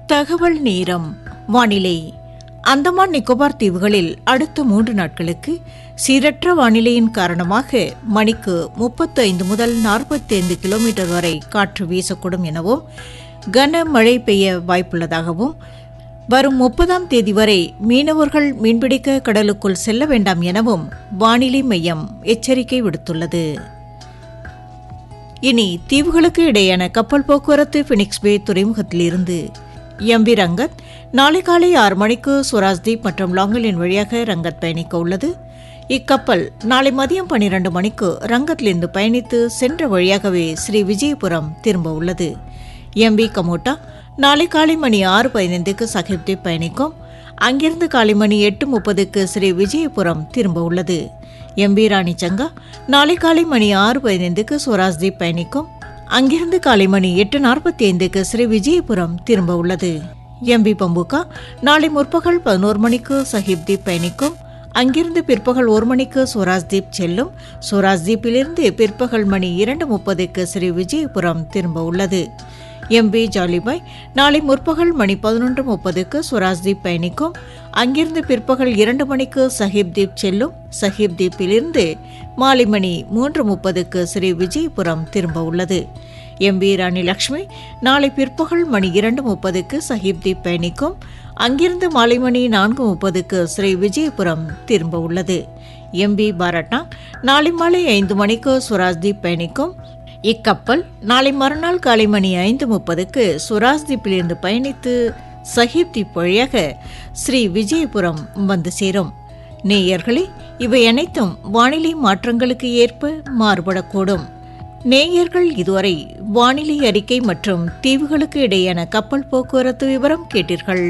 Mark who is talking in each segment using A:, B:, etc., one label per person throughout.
A: தகவல் நேரம் வானிலை அந்தமான் நிக்கோபார் தீவுகளில் அடுத்த மூன்று நாட்களுக்கு சீரற்ற வானிலையின் காரணமாக மணிக்கு 35 முதல் 45 கிலோமீட்டர் வரை காற்று வீசக்கூடும் எனவும் கனமழை பெய்ய வாய்ப்புள்ளதாகவும் வரும் முப்பதாம் தேதி வரை மீனவர்கள் மீன்பிடிக்க கடலுக்குள் செல்ல வேண்டாம் எனவும் வானிலை மையம் எச்சரிக்கை விடுத்துள்ளது இனி தீவுகளுக்கு இடையேயான கப்பல் போக்குவரத்து பினிக்ஸ் பே துறைமுகத்திலிருந்து எம்பி ரங்கத் நாளை காலை ஆறு மணிக்கு சுராஜ்தீப் மற்றும் லாங்கலின் வழியாக ரங்கத் பயணிக்க உள்ளது இக்கப்பல் நாளை மதியம் பன்னிரண்டு மணிக்கு ரங்கத்திலிருந்து பயணித்து சென்ற வழியாகவே ஸ்ரீ விஜயபுரம் திரும்ப உள்ளது எம்பி கமோட்டா நாளை காலை மணி ஆறு பதினைந்துக்கு சஹிப்தீப் பயணிக்கும் அங்கிருந்து காலை மணி எட்டு முப்பதுக்கு ஸ்ரீ விஜயபுரம் திரும்ப உள்ளது எம்பி ராணி சங்கா நாளை காலை மணி ஆறு பதினைந்துக்கு சுவராஜ்தீப் பயணிக்கும் அங்கிருந்து காலை மணி எட்டு நாற்பத்தி ஐந்துக்கு ஸ்ரீ விஜயபுரம் திரும்ப உள்ளது எம்பி பம்புகா நாளை முற்பகல் பதினோரு மணிக்கு சஹிப்தீப் பயணிக்கும் அங்கிருந்து பிற்பகல் ஒரு மணிக்கு சுவராஜ்தீப் செல்லும் சுவராஜ்தீப்பிலிருந்து பிற்பகல் மணி இரண்டு முப்பதுக்கு ஸ்ரீ விஜயபுரம் திரும்ப உள்ளது எம்பி ஜாலிபாய் நாளை முற்பகல் மணி பதினொன்று முப்பதுக்கு சுவராஜ்தீப் பயணிக்கும் அங்கிருந்து பிற்பகல் இரண்டு மணிக்கு சஹிப்தீப் செல்லும் சஹிப்தீப்பிலிருந்து மாலை மணி மூன்று முப்பதுக்கு ஸ்ரீ விஜயபுரம் திரும்ப உள்ளது எம்பி ராணி லக்ஷ்மி நாளை பிற்பகல் மணி இரண்டு முப்பதுக்கு சஹிப்தீப் பயணிக்கும் அங்கிருந்து மாலை மணி நான்கு முப்பதுக்கு ஸ்ரீ விஜயபுரம் திரும்ப உள்ளது எம்பி பாரட்னா நாளை மாலை ஐந்து மணிக்கு சுவராஜ்தீப் பயணிக்கும் இக்கப்பல் நாளை மறுநாள் காலை மணி ஐந்து முப்பதுக்கு சுராஜ்தீப்பிலிருந்து பயணித்து சஹிப்தீப் வழியாக ஸ்ரீ விஜயபுரம் வந்து சேரும் நேயர்களே இவை அனைத்தும் வானிலை மாற்றங்களுக்கு ஏற்ப மாறுபடக்கூடும் நேயர்கள் இதுவரை வானிலை அறிக்கை மற்றும் தீவுகளுக்கு இடையேயான கப்பல் போக்குவரத்து விவரம் கேட்டீர்கள்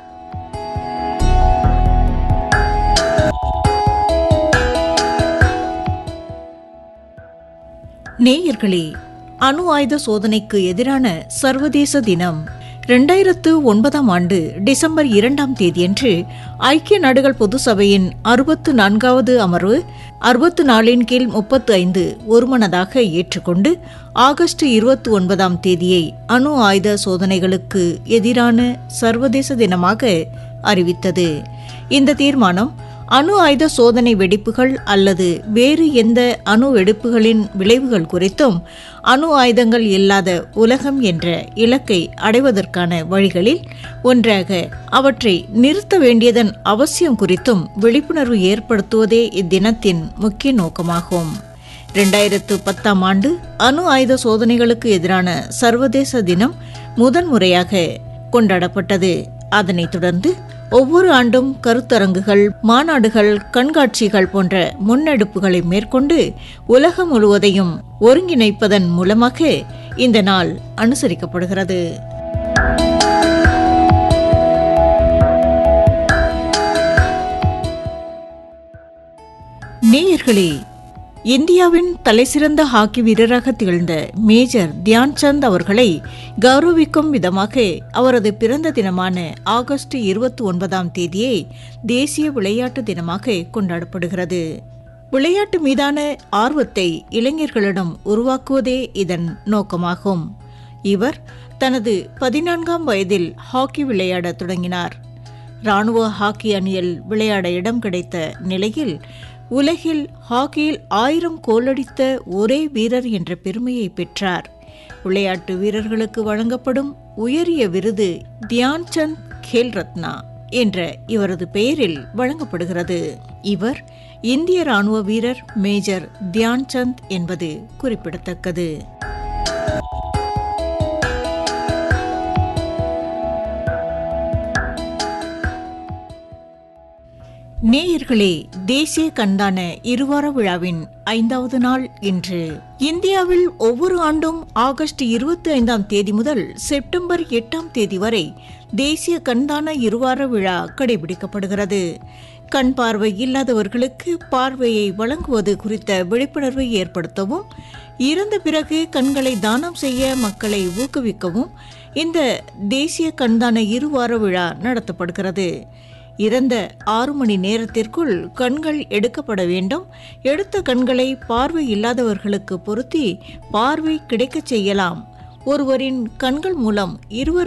A: நேயர்களே அணு ஆயுத சோதனைக்கு எதிரான சர்வதேச தினம் இரண்டாயிரத்து ஒன்பதாம் ஆண்டு டிசம்பர் இரண்டாம் தேதியன்று ஐக்கிய நாடுகள் பொது சபையின் அறுபத்து நான்காவது அமர்வு அறுபத்து நாலின் கீழ் முப்பத்து ஐந்து ஒருமனதாக ஏற்றுக்கொண்டு ஆகஸ்ட் இருபத்தி ஒன்பதாம் தேதியை அணு ஆயுத சோதனைகளுக்கு எதிரான சர்வதேச தினமாக அறிவித்தது இந்த தீர்மானம் அணு ஆயுத சோதனை வெடிப்புகள் அல்லது வேறு எந்த அணு வெடிப்புகளின் விளைவுகள் குறித்தும் அணு ஆயுதங்கள் இல்லாத உலகம் என்ற இலக்கை அடைவதற்கான வழிகளில் ஒன்றாக அவற்றை நிறுத்த வேண்டியதன் அவசியம் குறித்தும் விழிப்புணர்வு ஏற்படுத்துவதே இத்தினத்தின் முக்கிய நோக்கமாகும் இரண்டாயிரத்து பத்தாம் ஆண்டு அணு ஆயுத சோதனைகளுக்கு எதிரான சர்வதேச தினம் முதன்முறையாக கொண்டாடப்பட்டது அதனைத் தொடர்ந்து ஒவ்வொரு ஆண்டும் கருத்தரங்குகள் மாநாடுகள் கண்காட்சிகள் போன்ற முன்னெடுப்புகளை மேற்கொண்டு உலகம் முழுவதையும் ஒருங்கிணைப்பதன் மூலமாக இந்த நாள் அனுசரிக்கப்படுகிறது நேயர்களே இந்தியாவின் தலைசிறந்த ஹாக்கி வீரராக திகழ்ந்த மேஜர் தியான் சந்த் அவர்களை கௌரவிக்கும் விதமாக அவரது பிறந்த தினமான ஆகஸ்ட் இருபத்தி ஒன்பதாம் தேதியை தேசிய விளையாட்டு தினமாக கொண்டாடப்படுகிறது விளையாட்டு மீதான ஆர்வத்தை இளைஞர்களிடம் உருவாக்குவதே இதன் நோக்கமாகும் இவர் தனது பதினான்காம் வயதில் ஹாக்கி விளையாடத் தொடங்கினார் ராணுவ ஹாக்கி அணியில் விளையாட இடம் கிடைத்த நிலையில் உலகில் ஹாக்கியில் ஆயிரம் கோலடித்த ஒரே வீரர் என்ற பெருமையை பெற்றார் விளையாட்டு வீரர்களுக்கு வழங்கப்படும் உயரிய விருது தியான் சந்த் கேல் ரத்னா என்ற இவரது பெயரில் வழங்கப்படுகிறது இவர் இந்திய ராணுவ வீரர் மேஜர் தியான் சந்த் என்பது குறிப்பிடத்தக்கது நேயர்களே தேசிய கண்தான இருவார விழாவின் ஐந்தாவது நாள் இன்று இந்தியாவில் ஒவ்வொரு ஆண்டும் ஆகஸ்ட் இருபத்தி ஐந்தாம் தேதி முதல் செப்டம்பர் எட்டாம் தேதி வரை தேசிய கண்தான இருவார விழா கடைபிடிக்கப்படுகிறது கண் பார்வை இல்லாதவர்களுக்கு பார்வையை வழங்குவது குறித்த விழிப்புணர்வை ஏற்படுத்தவும் இறந்த பிறகு கண்களை தானம் செய்ய மக்களை ஊக்குவிக்கவும் இந்த தேசிய கண்தான இருவார விழா நடத்தப்படுகிறது இறந்த ஆறு மணி நேரத்திற்குள் கண்கள் எடுக்கப்பட வேண்டும் எடுத்த கண்களை பார்வை இல்லாதவர்களுக்கு பொருத்தி பார்வை கிடைக்கச் செய்யலாம் ஒருவரின் கண்கள் மூலம் இருவர்